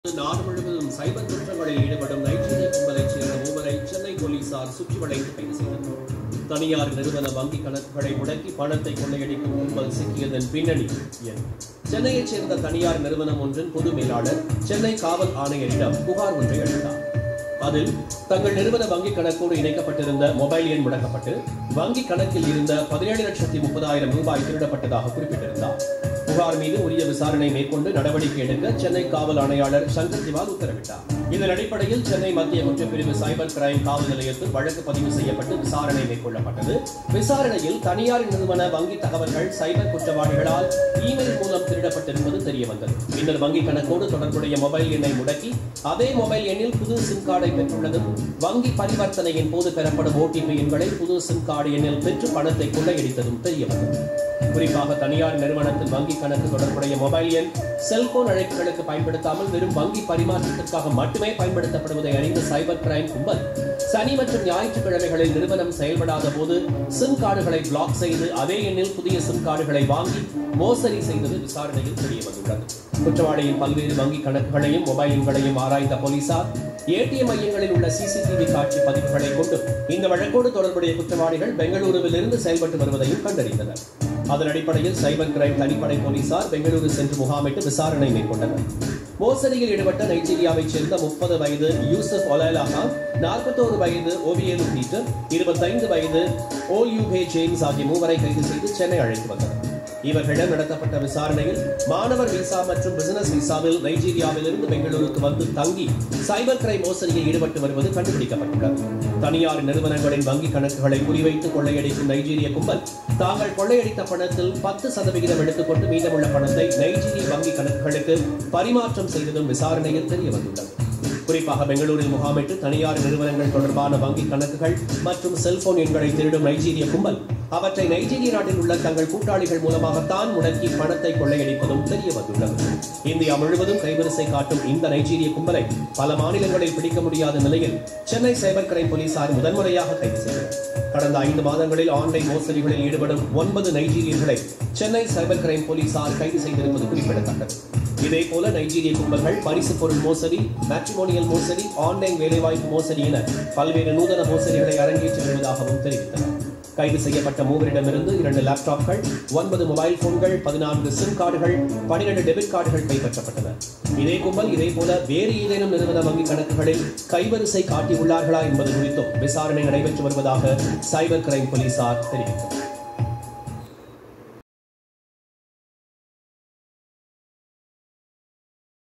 நாடு முழுவதும் சைபர் குற்றங்களில் ஈடுபடும் நைஜீரிய கும்பலைச் சேர்ந்த மூவரை சென்னை போலீசார் சுற்றி வளைத்து கைது செய்தனர் தனியார் நிறுவன வங்கி கணக்குகளை முடக்கி பணத்தை கொள்ளையடிக்கும் கும்பல் சிக்கியதன் பின்னணி என்ன சென்னையைச் சேர்ந்த தனியார் நிறுவனம் ஒன்றின் பொது மேலாளர் சென்னை காவல் ஆணையரிடம் புகார் ஒன்றை அளித்தார் அதில் தங்கள் நிறுவன வங்கி கணக்கோடு இணைக்கப்பட்டிருந்த மொபைல் எண் முடக்கப்பட்டு வங்கி கணக்கில் இருந்த பதினேழு லட்சத்தி முப்பதாயிரம் ரூபாய் திருடப்பட்டதாக குறிப்பிட்டிருந்தார் புகார் மீது உரிய விசாரணை மேற்கொண்டு நடவடிக்கை எடுக்க சென்னை காவல் ஆணையாளர் சங்கர் திவால் உத்தரவிட்டார் இதன் அடிப்படையில் சென்னை மத்திய குற்றப்பிரிவு சைபர் கிரைம் காவல் நிலையத்தில் வழக்கு பதிவு செய்யப்பட்டு விசாரணை மேற்கொள்ளப்பட்டது விசாரணையில் தனியார் நிறுவன வங்கி தகவல்கள் சைபர் குற்றவாளிகளால் இமெயில் மூலம் திருடப்பட்டிருப்பது தெரிய வந்தது பின்னர் வங்கி கணக்கோடு தொடர்புடைய மொபைல் எண்ணை முடக்கி அதே மொபைல் எண்ணில் புது சிம் கார்டை பெற்றுள்ளதும் வங்கி பரிவர்த்தனையின் போது பெறப்படும் ஓடிபி எண்களை புது சிம் கார்டு எண்ணில் பெற்று பணத்தை கொள்ளையடித்ததும் தெரிய வந்தது குறிப்பாக தனியார் நிறுவனத்தின் வங்கி கணக்கு தொடர்புடைய மொபைல் எண் செல்போன் அழைப்புகளுக்கு பயன்படுத்தாமல் வெறும் வங்கி பரிமாற்றத்திற்காக மட்டுமே பயன்படுத்தப்படுவதை அறிந்த சைபர் கிரைம் கும்பல் சனி மற்றும் ஞாயிற்றுக்கிழமைகளில் நிறுவனம் செயல்படாத போது சிம் கார்டுகளை பிளாக் செய்து அதே எண்ணில் புதிய சிம் கார்டுகளை வாங்கி மோசடி செய்தது விசாரணையில் தெரிய வந்துள்ளது குற்றவாளியின் பல்வேறு வங்கி கணக்குகளையும் மொபைல் எண்களையும் ஆராய்ந்த போலீசார் ஏடிஎம் மையங்களில் உள்ள சிசிடிவி காட்சி பதிவுகளை கொண்டு இந்த வழக்கோடு தொடர்புடைய குற்றவாளிகள் பெங்களூருவில் இருந்து செயல்பட்டு வருவதையும் கண்டறிந்தனர் அதன் அடிப்படையில் சைபர் கிரைம் தனிப்படை போலீசார் பெங்களூரு சென்று முகாமிட்டு விசாரணை மேற்கொண்டனர் மோசடியில் ஈடுபட்ட நைஜீரியாவைச் சேர்ந்த முப்பது வயது யூசப் ஒலேலாஹா நாற்பத்தோரு வயது ஓவியலு பீட்டர் இருபத்தைந்து வயது ஓ யூபே ஜேம்ஸ் ஆகிய மூவரை கைது செய்து சென்னை அழைத்து வந்தனர் இவர்களிடம் நடத்தப்பட்ட விசாரணையில் மாணவர் விசா மற்றும் பிசினஸ் விசாவில் நைஜீரியாவிலிருந்து பெங்களூருக்கு வந்து தங்கி சைபர் கிரைம் மோசடியில் ஈடுபட்டு வருவது கண்டுபிடிக்கப்பட்டுள்ளது தனியார் நிறுவனங்களின் வங்கி கணக்குகளை குறிவைத்து கொள்ளையடிக்கும் நைஜீரிய கும்பல் தாங்கள் கொள்ளையடித்த பணத்தில் பத்து சதவிகிதம் எடுத்துக்கொண்டு மீதமுள்ள பணத்தை நைஜீரிய வங்கி கணக்குகளுக்கு பரிமாற்றம் செய்ததும் விசாரணையில் தெரிய வந்துள்ளது குறிப்பாக பெங்களூரில் முகாமிட்டு தனியார் நிறுவனங்கள் தொடர்பான வங்கி கணக்குகள் மற்றும் செல்போன் எண்களை திருடும் நைஜீரிய கும்பல் அவற்றை நைஜீரிய நாட்டில் உள்ள தங்கள் கூட்டாளிகள் மூலமாகத்தான் முடக்கி பணத்தை கொள்ளையடிப்பதும் தெரிய வந்துள்ளது இந்தியா முழுவதும் கைவரிசை காட்டும் இந்த நைஜீரிய கும்பலை பல மாநிலங்களில் பிடிக்க முடியாத நிலையில் சென்னை சைபர் கிரைம் போலீசார் முதன்முறையாக கைது செய்தனர் கடந்த ஐந்து மாதங்களில் ஆன்லைன் மோசடிகளில் ஈடுபடும் ஒன்பது நைஜீரியர்களை சென்னை சைபர் கிரைம் போலீசார் கைது செய்திருப்பது குறிப்பிடத்தக்கது இதே போல நைஜீரிய கும்பல்கள் பரிசு பொருள் மோசடி மேட்ரிமோனியல் மோசடி ஆன்லைன் வேலைவாய்ப்பு மோசடி என பல்வேறு நூதன மோசடிகளை அரங்கேற்றி வருவதாகவும் தெரிவித்தனர் கைது செய்யப்பட்ட மூவரிடமிருந்து இரண்டு லேப்டாப்கள் ஒன்பது மொபைல் போன்கள் பதினான்கு சிம் கார்டுகள் பனிரெண்டு டெபிட் கார்டுகள் கைப்பற்றப்பட்டன இதே கும்பல் இதே போல வேறு ஏதேனும் நிறுவன வங்கி கணக்குகளில் கைவரிசை காட்டியுள்ளார்களா என்பது குறித்தும் விசாரணை நடைபெற்று வருவதாக சைபர் கிரைம் போலீசார் தெரிவித்தனர்